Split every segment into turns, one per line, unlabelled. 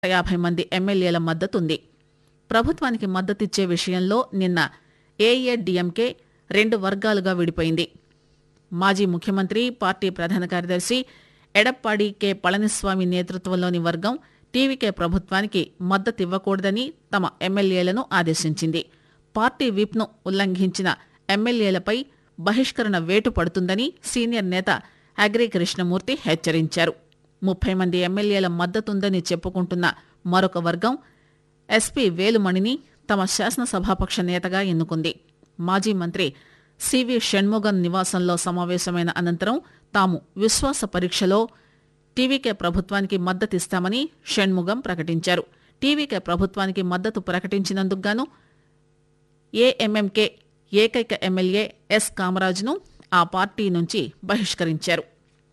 యాభై మంది ఎమ్మెల్యేల మద్దతుంది ప్రభుత్వానికి మద్దతిచ్చే విషయంలో నిన్న ఏఏడీఎంకే రెండు వర్గాలుగా విడిపోయింది మాజీ ముఖ్యమంత్రి పార్టీ ప్రధాన కార్యదర్శి ఎడప్పాడి కె పళనిస్వామి నేతృత్వంలోని వర్గం టీవీకే ప్రభుత్వానికి మద్దతివ్వకూడదని తమ ఎమ్మెల్యేలను ఆదేశించింది పార్టీ విప్ను ఉల్లంఘించిన ఎమ్మెల్యేలపై బహిష్కరణ వేటు పడుతుందని సీనియర్ నేత అగ్రి కృష్ణమూర్తి హెచ్చరించారు ముప్పై మంది ఎమ్మెల్యేల మద్దతుందని చెప్పుకుంటున్న మరొక వర్గం ఎస్పీ వేలుమణిని తమ శాసనసభాపక్ష నేతగా ఎన్నుకుంది మాజీ మంత్రి సివి షణ్ముగన్ నివాసంలో సమావేశమైన అనంతరం తాము విశ్వాస పరీక్షలో టీవీకే ప్రభుత్వానికి మద్దతిస్తామని షణ్ముగం ప్రకటించారు టీవీకే ప్రభుత్వానికి మద్దతు ప్రకటించినందుకు గాను ఏఎంఎంకే ఏకైక ఎమ్మెల్యే ఎస్ కామరాజ్ను ఆ పార్టీ నుంచి బహిష్కరించారు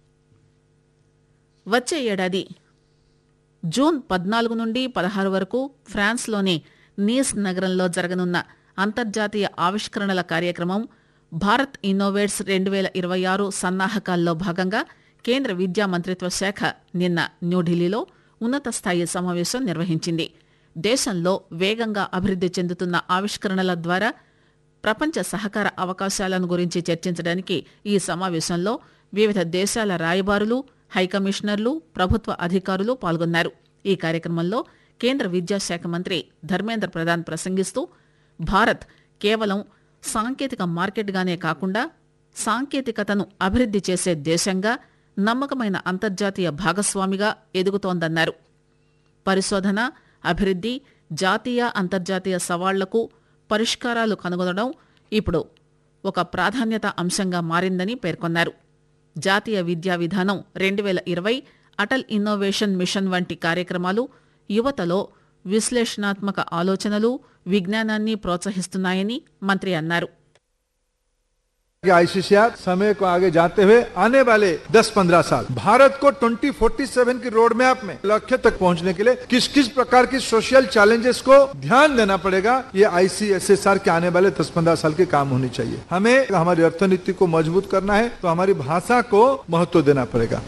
వచ్చే ఏడాది జూన్ పద్నాలుగు నుండి పదహారు వరకు ఫ్రాన్స్లోని నీస్ నగరంలో జరగనున్న అంతర్జాతీయ ఆవిష్కరణల కార్యక్రమం భారత్ ఇన్నోవేట్స్ రెండు వేల ఇరవై ఆరు సన్నాహకాల్లో భాగంగా కేంద్ర విద్యా మంత్రిత్వ శాఖ నిన్న న్యూఢిల్లీలో ఉన్నత స్థాయి సమావేశం నిర్వహించింది దేశంలో వేగంగా అభివృద్ది చెందుతున్న ఆవిష్కరణల ద్వారా ప్రపంచ సహకార అవకాశాలను గురించి చర్చించడానికి ఈ సమావేశంలో వివిధ దేశాల రాయబారులు హైకమిషనర్లు ప్రభుత్వ అధికారులు పాల్గొన్నారు ఈ కార్యక్రమంలో కేంద్ర విద్యాశాఖ మంత్రి ధర్మేంద్ర ప్రధాన్ ప్రసంగిస్తూ భారత్ కేవలం సాంకేతిక మార్కెట్గానే కాకుండా సాంకేతికతను అభివృద్ది చేసే దేశంగా నమ్మకమైన అంతర్జాతీయ భాగస్వామిగా ఎదుగుతోందన్నారు పరిశోధన అభివృద్ది జాతీయ అంతర్జాతీయ సవాళ్లకు పరిష్కారాలు కనుగొనడం ఇప్పుడు ఒక ప్రాధాన్యత అంశంగా మారిందని పేర్కొన్నారు జాతీయ విద్యా విధానం రెండు వేల ఇరవై అటల్ ఇన్నోవేషన్ మిషన్ వంటి కార్యక్రమాలు యువతలో విశ్లేషణాత్మక ఆలోచనలు విజ్ఞానాన్ని ప్రోత్సహిస్తున్నాయని మంత్రి అన్నారు
कि आईसीसीआर समय को आगे जाते हुए आने वाले 10-15 साल भारत को 2047 की रोड मैप में लक्ष्य तक पहुंचने के लिए किस किस प्रकार की सोशल चैलेंजेस को ध्यान देना पड़ेगा ये आईसीएसएसआर के आने वाले 10-15 साल के काम होनी चाहिए हमें हमारी अर्थनीति को मजबूत करना है तो हमारी भाषा को महत्व देना पड़ेगा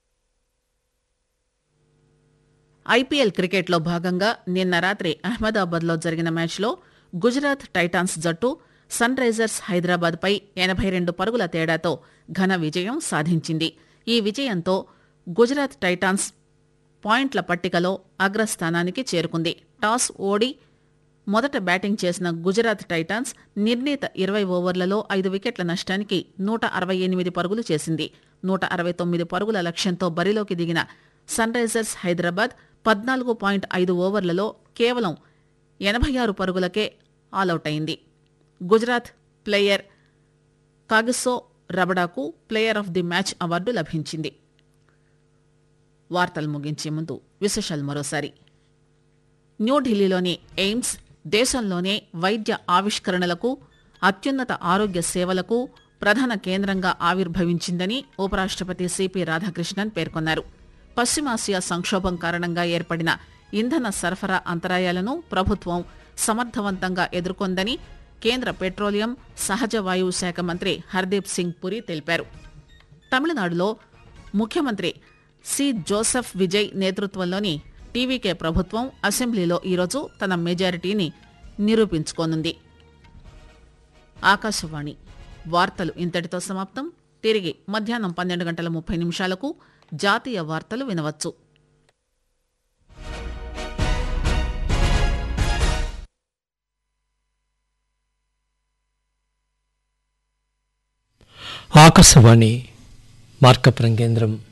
ఐపీఎల్ క్రికెట్లో భాగంగా నిన్న రాత్రి అహ్మదాబాద్లో జరిగిన మ్యాచ్లో గుజరాత్ టైటాన్స్ జట్టు సన్ రైజర్స్ హైదరాబాద్ పై ఎనభై రెండు పరుగుల తేడాతో ఘన విజయం సాధించింది ఈ విజయంతో గుజరాత్ టైటాన్స్ పాయింట్ల పట్టికలో అగ్రస్థానానికి చేరుకుంది టాస్ ఓడి మొదట బ్యాటింగ్ చేసిన గుజరాత్ టైటాన్స్ నిర్ణీత ఇరవై ఓవర్లలో ఐదు వికెట్ల నష్టానికి నూట అరవై ఎనిమిది పరుగులు చేసింది నూట అరవై తొమ్మిది పరుగుల లక్ష్యంతో బరిలోకి దిగిన సన్ రైజర్స్ హైదరాబాద్ పద్నాలుగు పాయింట్ ఐదు ఓవర్లలో కేవలం ఎనభై ఆరు పరుగులకే ఆలౌట్ అయింది గుజరాత్ ప్లేయర్ కాగిసో రబడాకు player of the match award లభించింది వార్తలు ముగించే ముందు విశేషాలు మరోసారి న్యూఢిల్లీలోని ఎయిమ్స్ దేశంలోనే వైద్య ఆవిష్కరణలకు అత్యున్నత ఆరోగ్య సేవలకు ప్రధాన కేంద్రంగా ఆవిర్భవించిందని ఉపరాష్టపతి సిపి రాధాకృష్ణన్ పేర్కొన్నారు పశ్చిమాసియా సంక్షోభం కారణంగా ఏర్పడిన ఇంధన సరఫరా అంతరాయాలను ప్రభుత్వం సమర్థవంతంగా ఎదుర్కొందని కేంద్ర పెట్రోలియం సహజ వాయువు శాఖ మంత్రి హర్దీప్ సింగ్ పురి తెలిపారు తమిళనాడులో ముఖ్యమంత్రి సి జోసెఫ్ విజయ్ నేతృత్వంలోని టీవీకే ప్రభుత్వం అసెంబ్లీలో ఈరోజు తన మెజారిటీని నిరూపించుకోనుంది ఆకాశవాణి వార్తలు ఇంతటితో సమాప్తం తిరిగి మధ్యాహ్నం పన్నెండు గంటల ముప్పై నిమిషాలకు జాతీయ వార్తలు వినవచ్చు
ఆకాశవాణి మార్కపురం కేంద్రం